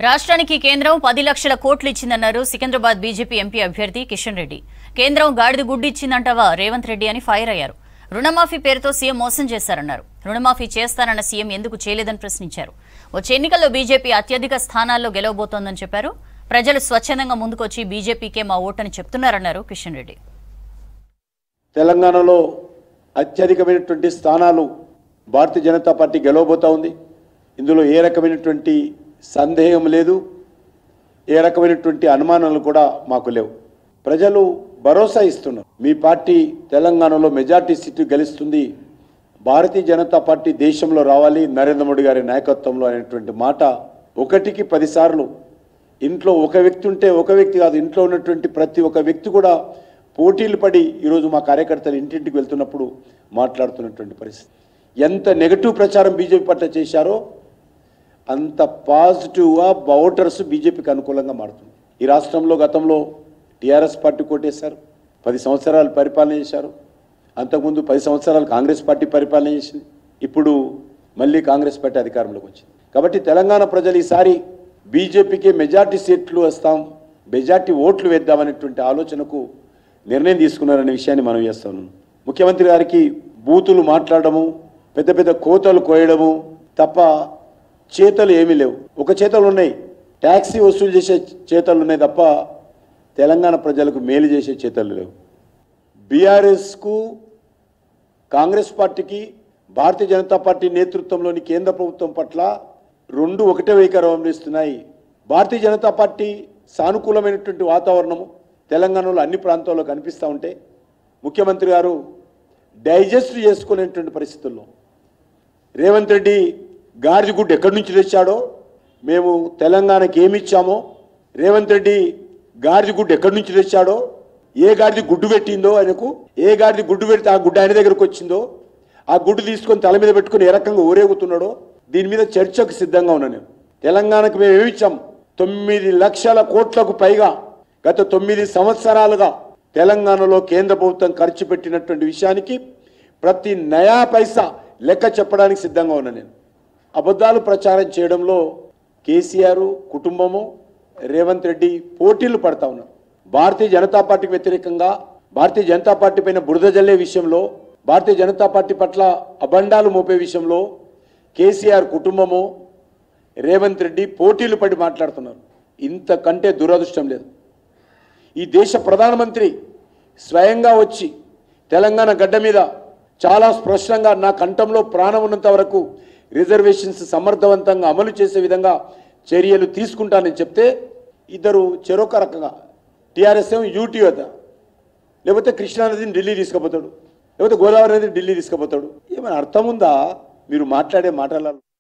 రాష్ట్రానికి కేంద్రం పది లక్షల కోట్లు ఇచ్చిందన్నారు సికింద్రాబాద్ బీజేపీ ఎంపీ అభ్యర్థి కిషన్ రెడ్డి కేంద్రం గాడిద గుడ్డు ఇచ్చిందంటావా రేవంత్ రెడ్డి అని ఫైర్ అయ్యారు రుణమాఫీ పేరుతో సీఎం మోసం చేశారన్నారు రుణమాఫీ చేస్తానన్న సీఎం ఎందుకు చేయలేదని ప్రశ్నించారు వచ్చే ఎన్నికల్లో బీజేపీ అత్యధిక స్థానాల్లో గెలవబోతోందని చెప్పారు ప్రజలు స్వచ్ఛందంగా ముందుకొచ్చి బీజేపీకే మా ఓటని చెప్తున్నారన్నారు కిషన్ రెడ్డి తెలంగాణలో అత్యధికమైనటువంటి స్థానాలు భారతీయ జనతా పార్టీ గెలవబోతా ఉంది ఇందులో ఏ రకమైనటువంటి సందేహం లేదు ఏ రకమైనటువంటి అనుమానాలు కూడా మాకు లేవు ప్రజలు భరోసా ఇస్తున్నారు మీ పార్టీ తెలంగాణలో మెజార్టీ సీటు గెలుస్తుంది భారతీయ జనతా పార్టీ దేశంలో రావాలి నరేంద్ర మోడీ గారి నాయకత్వంలో అనేటువంటి మాట ఒకటికి పదిసార్లు ఇంట్లో ఒక వ్యక్తి ఉంటే ఒక వ్యక్తి కాదు ఇంట్లో ఉన్నటువంటి ప్రతి ఒక్క వ్యక్తి కూడా పోటీలు పడి ఈరోజు మా కార్యకర్తలు ఇంటింటికి వెళ్తున్నప్పుడు మాట్లాడుతున్నటువంటి పరిస్థితి ఎంత నెగటివ్ ప్రచారం బీజేపీ పట్ల చేశారో అంత పాజిటివ్గా ఓటర్స్ బీజేపీకి అనుకూలంగా మారుతుంది ఈ రాష్ట్రంలో గతంలో టీఆర్ఎస్ పార్టీ కొట్టేశారు పది సంవత్సరాలు పరిపాలన చేశారు అంతకుముందు పది సంవత్సరాలు కాంగ్రెస్ పార్టీ పరిపాలన చేసింది ఇప్పుడు మళ్ళీ కాంగ్రెస్ పార్టీ అధికారంలోకి వచ్చింది కాబట్టి తెలంగాణ ప్రజలు ఈసారి బీజేపీకి మెజార్టీ సీట్లు వస్తాం మెజార్టీ ఓట్లు వేద్దామనేటువంటి ఆలోచనకు నిర్ణయం తీసుకున్నారనే విషయాన్ని మనం చేస్తాను ముఖ్యమంత్రి గారికి బూతులు మాట్లాడము పెద్ద పెద్ద కోతలు కోయడము తప్ప చేతలు ఏమీ లేవు ఒక చేతలు ఉన్నాయి ట్యాక్సీ వసూలు చేసే చేతలు ఉన్నాయి తప్ప తెలంగాణ ప్రజలకు మేలు చేసే చేతలు లేవు బీఆర్ఎస్కు కాంగ్రెస్ పార్టీకి భారతీయ జనతా పార్టీ నేతృత్వంలోని కేంద్ర ప్రభుత్వం పట్ల రెండు ఒకటే వైఖరి అవలంబిస్తున్నాయి భారతీయ జనతా పార్టీ సానుకూలమైనటువంటి వాతావరణము తెలంగాణలో అన్ని ప్రాంతాల్లో కనిపిస్తూ ఉంటే ముఖ్యమంత్రి గారు డైజెస్ట్ చేసుకునేటువంటి పరిస్థితుల్లో రేవంత్ రెడ్డి గాడిద గుడ్డు ఎక్కడి నుంచి తెచ్చాడో మేము తెలంగాణకి ఏమి ఇచ్చామో రేవంత్ రెడ్డి గాడిద గుడ్డు ఎక్కడి నుంచి తెచ్చాడో ఏ గాడిద గుడ్డు పెట్టిందో ఆయనకు ఏ గాడిద గుడ్డు పెడితే ఆ గుడ్డు ఆయన దగ్గరకు వచ్చిందో ఆ గుడ్డు తీసుకొని తల మీద పెట్టుకుని ఏ రకంగా ఊరేగుతున్నాడో దీని మీద చర్చకు సిద్ధంగా ఉన్నా నేను తెలంగాణకు మేము ఏమి ఇచ్చాం తొమ్మిది లక్షల కోట్లకు పైగా గత తొమ్మిది సంవత్సరాలుగా తెలంగాణలో కేంద్ర ప్రభుత్వం ఖర్చు పెట్టినటువంటి విషయానికి ప్రతి నయా పైసా లెక్క చెప్పడానికి సిద్ధంగా ఉన్నా నేను అబద్ధాలు ప్రచారం చేయడంలో కేసీఆర్ కుటుంబము రేవంత్ రెడ్డి పోటీలు పడతా ఉన్నారు భారతీయ జనతా పార్టీకి వ్యతిరేకంగా భారతీయ జనతా పార్టీ పైన బురద జల్లే విషయంలో భారతీయ జనతా పార్టీ పట్ల అబండాలు మోపే విషయంలో కేసీఆర్ కుటుంబము రేవంత్ రెడ్డి పోటీలు పడి మాట్లాడుతున్నారు ఇంతకంటే దురదృష్టం లేదు ఈ దేశ ప్రధానమంత్రి స్వయంగా వచ్చి తెలంగాణ గడ్డ మీద చాలా స్పష్టంగా నా కంఠంలో ప్రాణం ఉన్నంత వరకు రిజర్వేషన్స్ సమర్థవంతంగా అమలు చేసే విధంగా చర్యలు తీసుకుంటానని చెప్తే ఇద్దరు చెరొక రకంగా టీఆర్ఎస్ ఏమో యూటీ వద్ద లేకపోతే కృష్ణానదిని ఢిల్లీ తీసుకుపోతాడు లేకపోతే గోదావరి నదిని ఢిల్లీ తీసుకుపోతాడు ఏమైనా అర్థం ఉందా మీరు మాట్లాడే మాటలలో